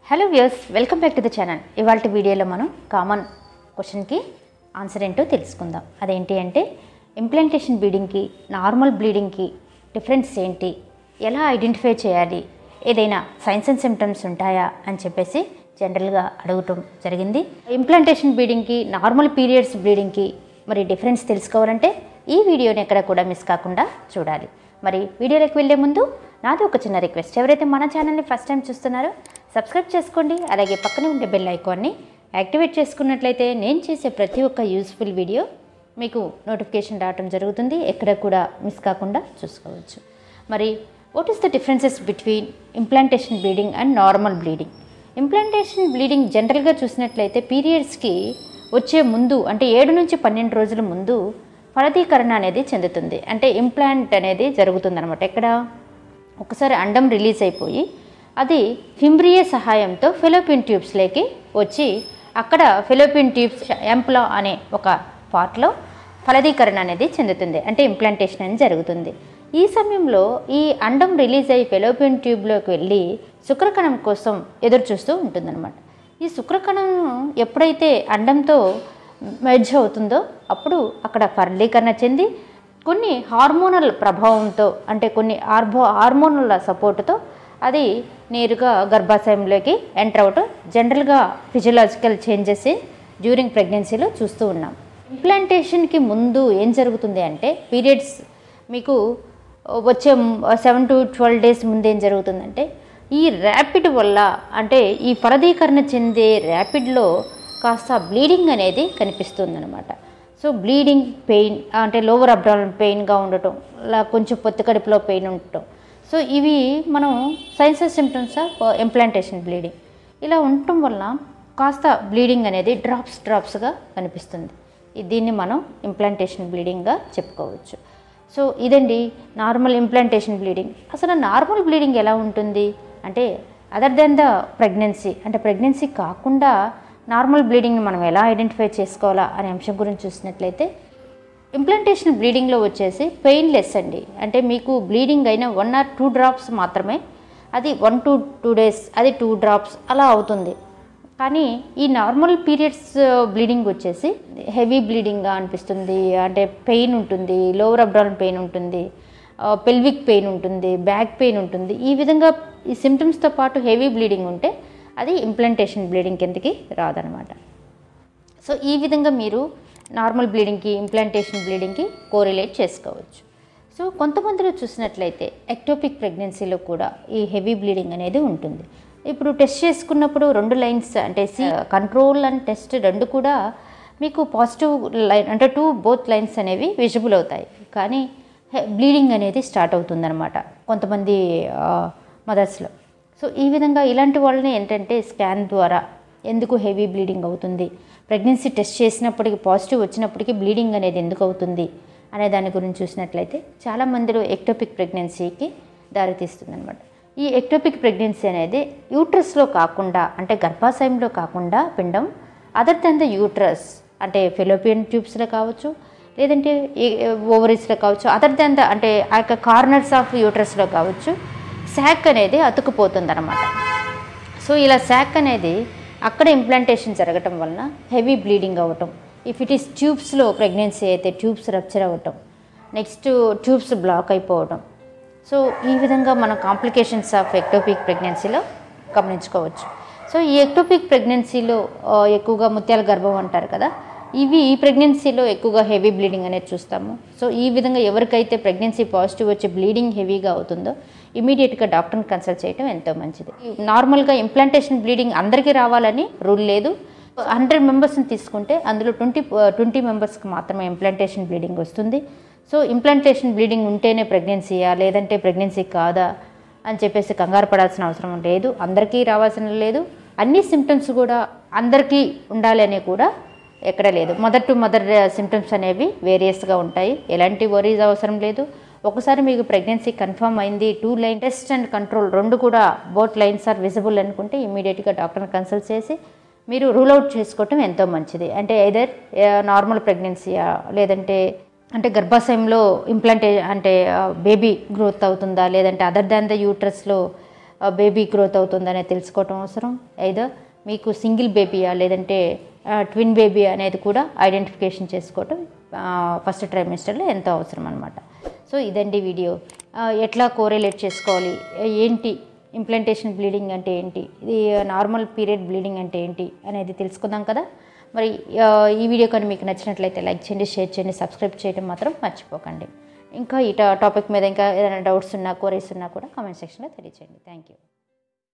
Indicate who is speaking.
Speaker 1: hello views welcome back to the channel ఇవాళ వీడియోలో మనం కామన్ క్వశ్చన్కి ఆన్సర్ ఏంటో తెలుసుకుందాం అదేంటి అంటే ఇంప్లాంటేషన్ బ్లీడింగ్కి నార్మల్ బ్లీడింగ్కి డిఫరెన్స్ ఏంటి ఎలా ఐడెంటిఫై చేయాలి ఏదైనా సైన్స్ అండ్ సిమ్టమ్స్ ఉంటాయా అని చెప్పేసి జనరల్గా అడగటం జరిగింది ఇంప్లాంటేషన్ బ్లీడింగ్కి నార్మల్ పీరియడ్స్ బ్లీడింగ్కి మరి డిఫరెన్స్ తెలుసుకోవాలంటే ఈ వీడియోని ఎక్కడ కూడా మిస్ కాకుండా చూడాలి మరి వీడియోలోకి వెళ్ళే ముందు నాది ఒక చిన్న రిక్వెస్ట్ ఎవరైతే మన ఛానల్ని ఫస్ట్ టైం చూస్తున్నారో సబ్స్క్రైబ్ చేసుకోండి అలాగే పక్కనే ఉండే బెల్ ఐకాన్ని యాక్టివేట్ చేసుకున్నట్లయితే నేను చేసే ప్రతి ఒక్క యూస్ఫుల్ వీడియో మీకు నోటిఫికేషన్ రావడం జరుగుతుంది ఎక్కడ కూడా మిస్ కాకుండా చూసుకోవచ్చు మరి what is the differences between implantation bleeding and normal bleeding implantation bleeding జనరల్గా చూసినట్లయితే పీరియడ్స్కి వచ్చే ముందు అంటే ఏడు నుంచి పన్నెండు రోజుల ముందు ఫలదీకరణ అనేది చెందుతుంది అంటే ఇంప్లాంట్ అనేది జరుగుతుంది అనమాట ఎక్కడ ఒకసారి అండం రిలీజ్ అయిపోయి అది ఫింబ్రియే సహాయంతో ఫెలోపిన్ ట్యూబ్స్లోకి వచ్చి అక్కడ ఫెలోపిన్ ట్యూబ్స్ ఎంప్లా అనే ఒక పార్ట్లో ఫలదీకరణ అనేది చెందుతుంది అంటే ఇంప్లాంటేషన్ అనేది జరుగుతుంది ఈ సమయంలో ఈ అండం రిలీజ్ అయ్యి ఫెలోపిన్ ట్యూబ్లోకి వెళ్ళి శుక్రకణం కోసం ఎదురు చూస్తూ ఉంటుందన్నమాట ఈ శుక్రకణం ఎప్పుడైతే అండంతో మెర్జ్ అవుతుందో అప్పుడు అక్కడ ఫలదీకరణ చెంది కొన్ని హార్మోనల్ ప్రభావంతో అంటే కొన్ని హార్మో హార్మోనల్ సపోర్టుతో అది నేరుగా గర్భాశయంలోకి ఎంటర్ అవటం జనరల్గా ఫిజియలాజికల్ చేంజెస్ డ్యూరింగ్ ప్రెగ్నెన్సీలో చూస్తూ ఉన్నాం ఇంప్లాంటేషన్కి ముందు ఏం జరుగుతుంది అంటే పీరియడ్స్ మీకు వచ్చే సెవెన్ టు ట్వెల్వ్ డేస్ ముందు ఏం జరుగుతుందంటే ఈ ర్యాపిడ్ వల్ల అంటే ఈ ఫలదీకరణ చెందే ర్యాపిడ్లో కాస్త బ్లీడింగ్ అనేది కనిపిస్తుందన్నమాట సో బ్లీడింగ్ పెయిన్ అంటే లోవర్ అబ్డామినల్ పెయిన్గా ఉండటం ఇలా కొంచెం పొత్తి కడుపులో పెయిన్ ఉండటం సో ఇవి మనం signs symptoms of implantation bleeding ఇలా ఉండటం వల్ల కాస్త బ్లీడింగ్ అనేది డ్రాప్స్ డ్రాప్స్గా కనిపిస్తుంది ఇది- దీన్ని మనం ఇంప్లాంటేషన్ బ్లీడింగ్గా చెప్పుకోవచ్చు సో ఇదండి నార్మల్ ఇంప్లాంటేషన్ బ్లీడింగ్ అసలు నార్మల్ బ్లీడింగ్ ఎలా ఉంటుంది అంటే అదర్ దెన్ ద ప్రెగ్నెన్సీ అంటే ప్రెగ్నెన్సీ కాకుండా నార్మల్ బ్లీడింగ్ని మనం ఎలా ఐడెంటిఫై చేసుకోవాలా అనే అంశం గురించి చూసినట్లయితే ఇంప్లాంటేషన్ బ్లీడింగ్లో వచ్చేసి పెయిన్లెస్ అండి అంటే మీకు బ్లీడింగ్ అయిన వన్ ఆర్ టూ డ్రాప్స్ మాత్రమే అది వన్ టు టూ డేస్ అది టూ డ్రాప్స్ అలా అవుతుంది కానీ ఈ నార్మల్ పీరియడ్స్ బ్లీడింగ్ వచ్చేసి హెవీ బ్లీడింగ్గా అనిపిస్తుంది అంటే పెయిన్ ఉంటుంది లోవర్ అబ్డాన్ పెయిన్ ఉంటుంది పెల్విక్ పెయిన్ ఉంటుంది బ్యాక్ పెయిన్ ఉంటుంది ఈ విధంగా ఈ సిమ్టమ్స్తో పాటు హెవీ బ్లీడింగ్ ఉంటే అది ఇంప్లాంటేషన్ బ్లీడింగ్ కిందకి రాదనమాట సో ఈ విధంగా మీరు నార్మల్ బ్లీడింగ్కి ఇంప్లాంటేషన్ బ్లీడింగ్కి కోరిలేట్ చేసుకోవచ్చు సో కొంతమందిలో చూసినట్లయితే ఎక్టోపిక్ ప్రెగ్నెన్సీలో కూడా ఈ హెవీ బ్లీడింగ్ అనేది ఉంటుంది ఇప్పుడు టెస్ట్ చేసుకున్నప్పుడు రెండు లైన్స్ అంటే సి కంట్రోల్ అండ్ టెస్ట్ రెండు కూడా మీకు పాజిటివ్ లైన్ అంటే టూ బోత్ లైన్స్ అనేవి విజిబుల్ అవుతాయి కానీ బ్లీడింగ్ అనేది స్టార్ట్ అవుతుందన్నమాట కొంతమంది మదర్స్లో సో ఈ విధంగా ఇలాంటి వాళ్ళని ఏంటంటే స్కాన్ ద్వారా ఎందుకు హెవీ బ్లీడింగ్ అవుతుంది ప్రెగ్నెన్సీ టెస్ట్ చేసినప్పటికీ పాజిటివ్ వచ్చినప్పటికీ బ్లీడింగ్ అనేది ఎందుకు అవుతుంది అనే దాని గురించి చూసినట్లయితే చాలా మందిలో ఎక్టోపిక్ ప్రెగ్నెన్సీకి దారితీస్తుందన్నమాట ఈ ఎక్టోపిక్ ప్రెగ్నెన్సీ అనేది యూట్రస్లో కాకుండా అంటే గర్భాశయంలో కాకుండా పిండం అదర్ దెన్ ద యూట్రస్ అంటే ఫిలోపియన్ ట్యూబ్స్లో కావచ్చు లేదంటే ఓవరీస్లో కావచ్చు అదర్ దెన్ ద అంటే ఆ యొక్క కార్నర్స్ ఆఫ్ యూట్రస్లో కావచ్చు శాక్ అనేది అతుకుపోతుంది అనమాట సో ఇలా శాక్ అనేది అక్కడ ఇంప్లాంటేషన్ జరగటం వలన హెవీ బ్లీడింగ్ అవ్వటం ఇఫ్ ఇట్ ఈస్ ట్యూబ్స్లో ప్రెగ్నెన్సీ అయితే ట్యూబ్స్ రప్చర్ అవ్వటం నెక్స్ట్ ట్యూబ్స్ బ్లాక్ అయిపోవటం సో ఈ విధంగా మనం కాంప్లికేషన్స్ ఆఫ్ ఎక్టోపిక్ ప్రెగ్నెన్సీలో గమనించుకోవచ్చు సో ఈ ఎక్టోపిక్ ప్రెగ్నెన్సీలో ఆ, ఎక్కువగా ముత్యాల గర్భం అంటారు కదా ఇవి ఈ ప్రెగ్నెన్సీలో ఎక్కువగా హెవీ బ్లీడింగ్ అనేది చూస్తాము సో ఈ విధంగా ఎవరికైతే ప్రెగ్నెన్సీ పాజిటివ్ వచ్చి బ్లీడింగ్ హెవీగా అవుతుందో ఇమీడియట్గా డాక్టర్ని కన్సల్ట్ చేయడం ఎంతో మంచిది నార్మల్గా ఇంప్లాంటేషన్ బ్లీడింగ్ అందరికీ రావాలని రూల్ లేదు హండ్రెడ్ మెంబర్స్ని తీసుకుంటే అందులో ట్వంటీ ట్వంటీ మెంబర్స్కి మాత్రమే ఇంప్లాంటేషన్ బ్లీడింగ్ వస్తుంది సో ఇంప్లాంటేషన్ బ్లీడింగ్ ఉంటేనే ప్రెగ్నెన్సీయా లేదంటే ప్రెగ్నెన్సీ కాదా అని చెప్పేసి కంగారు పడాల్సిన అవసరం లేదు అందరికీ రావాల్సిన లేదు అన్ని సిమ్టమ్స్ కూడా అందరికీ ఉండాలి అని కూడా ఎక్కడ లేదు మదర్ టు మదర్ సిమ్టమ్స్ అనేవి వేరియస్గా ఉంటాయి ఎలాంటి వరీస్ అవసరం లేదు ఒకసారి మీకు ప్రెగ్నెన్సీ కన్ఫర్మ్ అయింది two line test and control రెండు కూడా బోత్ లైన్స్ ఆర్ విజిబుల్ అనుకుంటే ఇమీడియట్గా డాక్టర్ని కన్సల్ట్ చేసి మీరు రూల్ అవుట్ చేసుకోవటం ఎంతో మంచిది అంటే ఐదర్ నార్మల్ ప్రెగ్నెన్సీయా లేదంటే అంటే గర్భాశయంలో ఇంప్లాంటే అంటే బేబీ గ్రోత్ అవుతుందా లేదంటే అదర్ దాన్ ద యూట్రస్లో బేబీ గ్రోత్ అవుతుందనే తెలుసుకోవటం అవసరం ఐదర్ మీకు సింగిల్ బేబీయా లేదంటే ట్విన్ బేబీ అనేది కూడా ఐడెంటిఫికేషన్ చేసుకోవటం ఫస్ట్ ట్రైమిస్టర్లో ఎంతో అవసరం అనమాట సో ఇదండి వీడియో ఆ, ఎట్లా కోరిలేట్ చేసుకోవాలి ఏంటి ఇంప్లాంటేషన్ బ్లీడింగ్ అంటే ఏంటి ఇది నార్మల్ పీరియడ్ బ్లీడింగ్ అంటే ఏంటి అనేది తెలుసుకుందాం కదా మరి ఆ, ఈ వీడియో కానీ మీకు నచ్చినట్లయితే లైక్ చేయండి షేర్ చేయండి సబ్స్క్రైబ్ చేయడం మాత్రం మర్చిపోకండి ఇంకా ఈ టాపిక్ మీద ఇంకా ఏదైనా డౌట్స్ ఉన్నా కోరీస్ ఉన్నా కూడా కామెంట్ సెక్షన్లో తెలియచేయండి థ్యాంక్ యూ